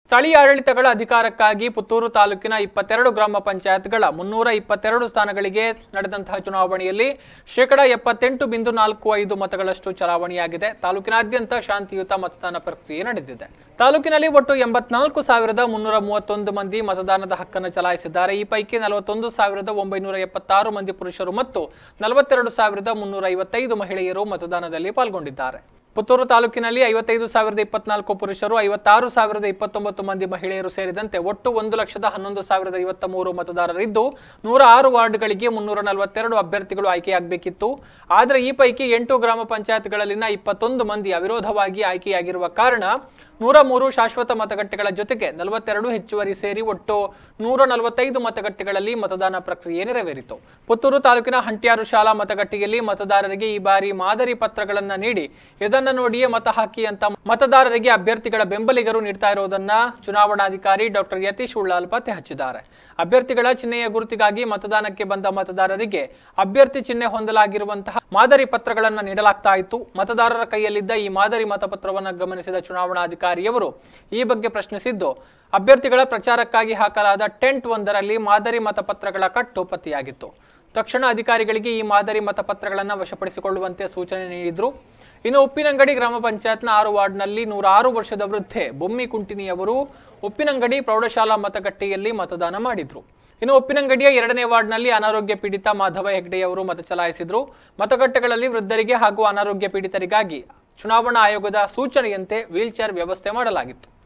ಸ್ಥಳೀಯ ಆಡಳಿತಗಳ ಅಧಿಕಾರಕ್ಕಾಗಿ ಪುತ್ತೂರು ತಾಲೂಕಿನ ಇಪ್ಪತ್ತೆರಡು ಗ್ರಾಮ ಪಂಚಾಯತ್ಗಳ ಮುನ್ನೂರ ಇಪ್ಪತ್ತೆರಡು ಸ್ಥಾನಗಳಿಗೆ ನಡೆದಂತಹ ಚುನಾವಣೆಯಲ್ಲಿ ಶೇಕಡಾ ಎಪ್ಪತ್ತೆಂಟು ಬಿಂದು ನಾಲ್ಕು ಐದು ಮತಗಳಷ್ಟು ಚಲಾವಣೆಯಾಗಿದೆ ತಾಲೂಕಿನಾದ್ಯಂತ ಶಾಂತಿಯುತ ಮತದಾನ ಪ್ರಕ್ರಿಯೆ ನಡೆದಿದೆ ತಾಲೂಕಿನಲ್ಲಿ ಒಟ್ಟು ಎಂಬತ್ನಾಲ್ಕು ಸಾವಿರದ ಮುನ್ನೂರ ಮೂವತ್ತೊಂದು ಮಂದಿ ಮತದಾನದ ಹಕ್ಕನ್ನು ಚಲಾಯಿಸಿದ್ದಾರೆ ಈ ಪೈಕಿ ನಲವತ್ತೊಂದು ಸಾವಿರದ ಒಂಬೈನೂರ ಎಪ್ಪತ್ತಾರು ಮಂದಿ ಪುರುಷರು ಮತ್ತು ನಲವತ್ತೆರಡು ಸಾವಿರದ ಮುನ್ನೂರ ಐವತ್ತೈದು ಮಹಿಳೆಯರು ಮತದಾನದಲ್ಲಿ ಪಾಲ್ಗೊಂಡಿದ್ದಾರೆ ಪುತ್ತೂರು ತಾಲೂಕಿನಲ್ಲಿ ಐವತ್ತೈದು ಸಾವಿರದ ಇಪ್ಪತ್ನಾಲ್ಕು ಪುರುಷರು ಐವತ್ತಾರು ಸಾವಿರದ ಇಪ್ಪತ್ತೊಂಬತ್ತು ಮಂದಿ ಮಹಿಳೆಯರು ಸೇರಿದಂತೆ ಒಟ್ಟು ಒಂದು ಲಕ್ಷದ ಹನ್ನೊಂದು ಸಾವಿರದ ಐವತ್ತ ಮೂರು ಮತದಾರರಿದ್ದು ನೂರ ಆರು ವಾರ್ಡ್ಗಳಿಗೆ ಮುನ್ನೂರ ನಲವತ್ತೆರಡು ಅಭ್ಯರ್ಥಿಗಳು ಆಯ್ಕೆಯಾಗಬೇಕಿತ್ತು ಆದರೆ ಈ ಪೈಕಿ ಎಂಟು ಗ್ರಾಮ ಪಂಚಾಯತ್ಗಳಲ್ಲಿನ ಇಪ್ಪತ್ತೊಂದು ಮಂದಿ ಅವಿರೋಧವಾಗಿ ಆಯ್ಕೆಯಾಗಿರುವ ಕಾರಣ ನೂರ ಮೂರು ಶಾಶ್ವತ ಮತಗಟ್ಟೆಗಳ ಜೊತೆಗೆ ನಲವತ್ತೆರಡು ಹೆಚ್ಚುವರಿ ಸೇರಿ ಒಟ್ಟು ನೂರ ನಲವತ್ತೈದು ಮತಗಟ್ಟೆಗಳಲ್ಲಿ ಮತದಾನ ಪ್ರಕ್ರಿಯೆ ನೆರವೇರಿತು ಪುತ್ತೂರು ತಾಲೂಕಿನ ಹಂಟ್ಯಾರು ಶಾಲಾ ಮತಗಟ್ಟೆಯಲ್ಲಿ ಮತದಾರರಿಗೆ ಈ ಬಾರಿ ಮಾದರಿ ಪತ್ರಗಳನ್ನ ನೀಡಿ ಇದನ್ನ ನೋಡಿಯೇ ಮತ ಹಾಕಿ ಅಂತ ಮತದಾರರಿಗೆ ಅಭ್ಯರ್ಥಿಗಳ ಬೆಂಬಲಿಗರು ನೀಡ್ತಾ ಇರುವುದನ್ನ ಚುನಾವಣಾಧಿಕಾರಿ ಡಾಕ್ಟರ್ ಯತೀಶ್ ಉಳ್ಳಾಲ್ ಪತ್ತೆ ಹಚ್ಚಿದ್ದಾರೆ ಅಭ್ಯರ್ಥಿಗಳ ಚಿಹ್ನೆಯ ಗುರುತಿಗಾಗಿ ಮತದಾನಕ್ಕೆ ಬಂದ ಮತದಾರರಿಗೆ ಅಭ್ಯರ್ಥಿ ಚಿಹ್ನೆ ಹೊಂದಲಾಗಿರುವಂತಹ ಮಾದರಿ ಪತ್ರಗಳನ್ನು ನೀಡಲಾಗ್ತಾ ಇತ್ತು ಮತದಾರರ ಕೈಯಲ್ಲಿದ್ದ ಈ ಮಾದರಿ ಮತಪತ್ರವನ್ನು ಗಮನಿಸಿದ ಚುನಾವಣಾಧಿಕಾರಿಯವರು ಈ ಬಗ್ಗೆ ಪ್ರಶ್ನಿಸಿದ್ದು ಅಭ್ಯರ್ಥಿಗಳ ಪ್ರಚಾರಕ್ಕಾಗಿ ಹಾಕಲಾದ ಟೆಂಟ್ ಒಂದರಲ್ಲಿ ಮಾದರಿ ಮತಪತ್ರಗಳ ಕಟ್ಟು ಪತ್ತೆಯಾಗಿತ್ತು ತಕ್ಷಣ ಅಧಿಕಾರಿಗಳಿಗೆ ಈ ಮಾದರಿ ಮತಪತ್ರಗಳನ್ನು ವಶಪಡಿಸಿಕೊಳ್ಳುವಂತೆ ಸೂಚನೆ ನೀಡಿದ್ರು ಇನ್ನು ಉಪ್ಪಿನಂಗಡಿ ಗ್ರಾಮ ಪಂಚಾಯತ್ನ ಆರು ವಾರ್ಡ್ನಲ್ಲಿ ನೂರಾರು ವರ್ಷದ ವೃದ್ಧೆ ಬೊಮ್ಮಿ ಕುಂಟಿನಿಯವರು ಉಪ್ಪಿನಂಗಡಿ ಪ್ರೌಢಶಾಲಾ ಮತಗಟ್ಟೆಯಲ್ಲಿ ಮತದಾನ ಮಾಡಿದ್ರು ಇನ್ನು ಉಪ್ಪಿನಂಗಡಿಯ ಎರಡನೇ ವಾರ್ಡ್ನಲ್ಲಿ ಅನಾರೋಗ್ಯ ಪೀಡಿತ ಮಾಧವ ಹೆಗ್ಡೆಯವರು ಮತ ಚಲಾಯಿಸಿದ್ರು ಮತಗಟ್ಟೆಗಳಲ್ಲಿ ವೃದ್ಧರಿಗೆ ಹಾಗೂ ಅನಾರೋಗ್ಯ ಪೀಡಿತರಿಗಾಗಿ ಚುನಾವಣಾ ಆಯೋಗದ ಸೂಚನೆಯಂತೆ ವೀಲ್ಚೇರ್ ವ್ಯವಸ್ಥೆ ಮಾಡಲಾಗಿತ್ತು